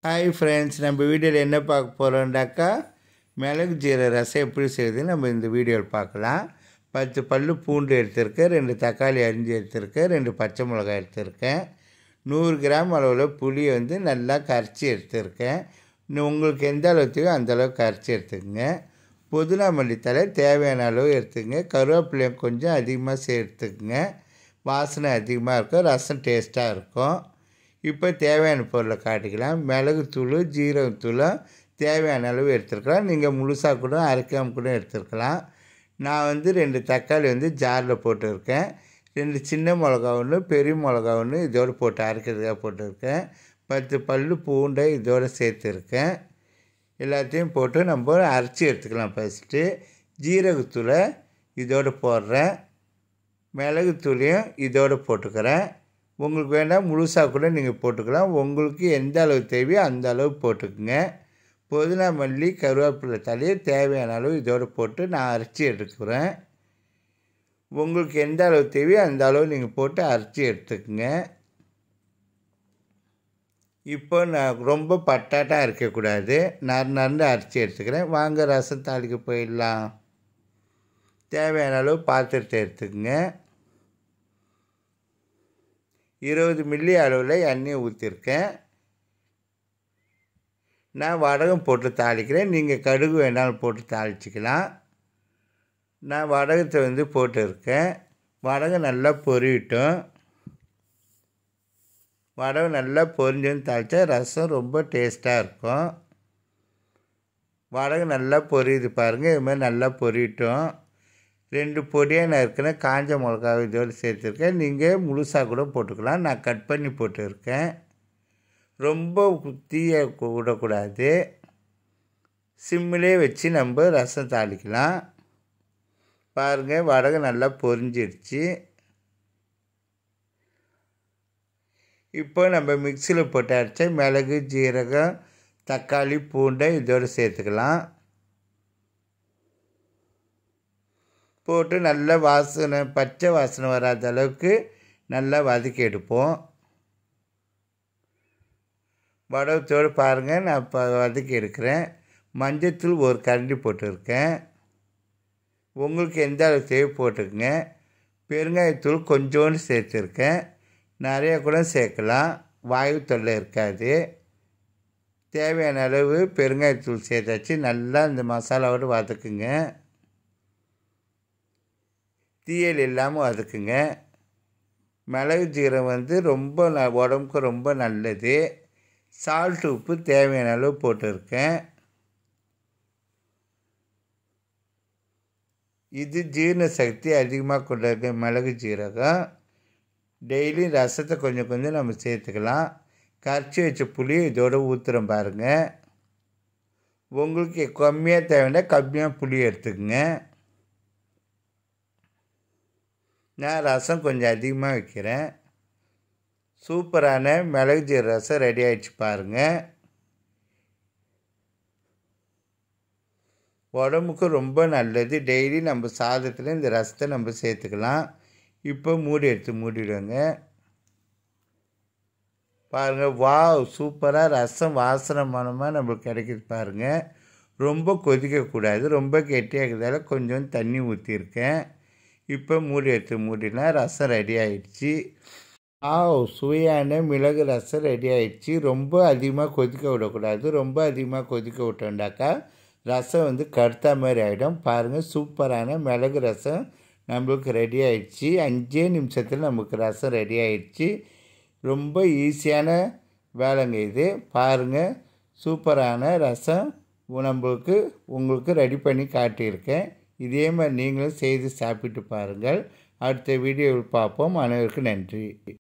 hi friends நம்ம வீடியோவில் என்ன பார்க்க போகிறோம்டாக்கா மிளகு ஜீரக ரசம் எப்படி செய்யுதுன்னு நம்ம இந்த வீடியோவில் பார்க்கலாம் பத்து பல்லு பூண்டு எடுத்திருக்கேன் ரெண்டு தக்காளி அரிஞ்சு எடுத்திருக்கேன் ரெண்டு பச்சை மிளகாய் எடுத்திருக்கேன் நூறு கிராம் அளவில் புளியை வந்து நல்லா கரைச்சி எடுத்திருக்கேன் இன்னும் உங்களுக்கு எந்த அளவு தேவையோ அந்த அளவுக்கு கரைச்சி எடுத்துக்கங்க புதினா மல்லித்தலை தேவையான அளவு எடுத்துக்கங்க கருவேப்பிலையும் கொஞ்சம் அதிகமாக சேர்த்துக்குங்க வாசனை அதிகமாக இருக்கும் ரசம் டேஸ்ட்டாக இருக்கும் இப்போ தேவையான பொருளை காட்டிக்கலாம் மிளகுத்தூள் ஜீரகத்தூளும் தேவையான அளவு எடுத்துருக்கலாம் நீங்கள் முழுசாக கூட அரைக்காமல் கூட எடுத்துருக்கலாம் நான் வந்து ரெண்டு தக்காளி வந்து ஜாரில் போட்டிருக்கேன் ரெண்டு சின்ன மிளகா ஒன்று பெரிய மிளகா ஒன்று இதோடு போட்டு அரைக்கிறதுக்காக போட்டிருக்கேன் பத்து பல் பூண்டை இதோடு சேர்த்துருக்கேன் எல்லாத்தையும் போட்டு நம்ம அரைச்சி எடுத்துக்கலாம் ஃபஸ்ட்டு ஜீரகத்தூளை இதோடு போடுறேன் மிளகுத்தூளையும் இதோடு போட்டுக்கிறேன் உங்களுக்கு வேணால் முழுசாக கூட நீங்கள் போட்டுக்கலாம் உங்களுக்கு எந்த அளவு தேவையோ அந்த அளவு போட்டுக்குங்க புதினா மல்லி கருவேப்பிலை தலையை தேவையான அளவு இதோடு போட்டு நான் அரைச்சி எடுத்துக்கிறேன் உங்களுக்கு எந்த அளவு தேவையோ அந்த அளவு நீங்கள் போட்டு அரைச்சி எடுத்துக்குங்க இப்போ நான் ரொம்ப பட்டாட்டாக இருக்கக்கூடாது நறு நறுந்து அரைச்சி எடுத்துக்கிறேன் வாங்க ரசம் தாளிக்க போயிடலாம் தேவையான அளவு பாத்திரத்தை எடுத்துக்கங்க இருபது மில்லி அளவில் எண்ணெயை ஊற்றிருக்கேன் நான் வடகம் போட்டு தாளிக்கிறேன் நீங்கள் கடுகு வேணாலும் போட்டு தாளிச்சிக்கலாம் நான் வடகத்தை வந்து போட்டிருக்கேன் வடகம் நல்லா பொரியட்டும் வடகம் நல்லா பொரிஞ்சுன்னு தாளித்தா ரசம் ரொம்ப டேஸ்ட்டாக இருக்கும் வடகம் நல்லா பொரியுது பாருங்கள் இது மாதிரி நல்லா பொரியட்டும் ரெண்டு பொடியாக நான் இருக்கிறேன் காஞ்ச மிளகாவை இதோடு சேர்த்துருக்கேன் நீங்கள் முழுசாக கூட போட்டுக்கலாம் நான் கட் பண்ணி போட்டுருக்கேன் ரொம்ப தீய விடக்கூடாது சிம்மிலே வச்சு நம்ம ரசம் தாளிக்கலாம் பாருங்கள் வடகம் நல்லா பொரிஞ்சிடுச்சு இப்போ நம்ம மிக்சியில் போட்டு அரைச்ச மிளகு ஜீரகம் தக்காளி பூண்டை இதோடு சேர்த்துக்கலாம் போட்டு நல்லா வாசனை பச்சை வாசனை வராத அளவுக்கு நல்லா வதக்கி எடுப்போம் வடகத்தோடு பாருங்கள் நான் இப்போ வதக்கி எடுக்கிறேன் மஞ்சத்தூள் ஒரு கரண்டி போட்டிருக்கேன் உங்களுக்கு எந்த அளவு தேவை போட்டுக்குங்க பெருங்காயத்தூள் கொஞ்சோண்டு சேர்த்துருக்கேன் நிறைய கூட சேர்க்கலாம் வாயு தொல்லை இருக்காது தேவையான அளவு பெருங்காயத்தூள் சேர்த்தாச்சு நல்லா இந்த மசாலாவோடு வதக்குங்க தீயல் இல்லாமல் வதக்குங்க மிளகு ஜீரம் வந்து ரொம்ப ந உடம்புக்கு ரொம்ப நல்லது சால்ட் உப்பு தேவையான அளவு போட்டிருக்கேன் இது ஜீரண சக்தி அதிகமாக கொண்டிருக்க மிளகு ஜீரகம் டெய்லி ரசத்தை கொஞ்சம் கொஞ்சம் நம்ம சேர்த்துக்கலாம் கரைச்சி வச்ச புளி இதோடு ஊற்றுறோம் பாருங்கள் உங்களுக்கு கம்மியாக தேவைன்னா கம்மியாக புளி எடுத்துக்கங்க நான் ரசம் கொஞ்சம் அதிகமாக வைக்கிறேன் சூப்பரான மிளகு ஜீர ரசம் ரெடி ஆகிடுச்சு பாருங்கள் உடம்புக்கு ரொம்ப நல்லது டெய்லி நம்ம சாதத்தில் இந்த ரசத்தை நம்ம சேர்த்துக்கலாம் இப்போ மூடி எடுத்து மூடிடுவோங்க பாருங்கள் வா சூப்பராக ரசம் வாசனை மனமாக நம்மளுக்கு கிடைக்கிது பாருங்கள் ரொம்ப கொதிக்கக்கூடாது ரொம்ப கெட்டியாகிறதால கொஞ்சம் தண்ணி ஊற்றிருக்கேன் இப்போ மூடி எடுத்து மூடினா ரசம் ரெடி ஆயிடுச்சு ஆ சுவையான மிளகு ரசம் ரெடி ஆயிடுச்சு ரொம்ப அதிகமாக கொதிக்க விடக்கூடாது ரொம்ப அதிகமாக கொதிக்க விட்டோண்டாக்கா ரசம் வந்து கடுத்தா மாதிரி ஆகிடும் பாருங்கள் சூப்பரான மிளகு ரசம் நம்மளுக்கு ரெடி ஆயிடுச்சு அஞ்சே நிமிஷத்தில் நமக்கு ரசம் ரெடி ஆயிடுச்சு ரொம்ப ஈஸியான வேலைங்க இது பாருங்கள் சூப்பரான ரசம் நம்மளுக்கு உங்களுக்கு ரெடி பண்ணி காட்டியிருக்கேன் இதே மாதிரி நீங்களும் செய்து சாப்பிட்டு பாருங்கள் அடுத்த வீடியோவில் பார்ப்போம் அனைவருக்கும் நன்றி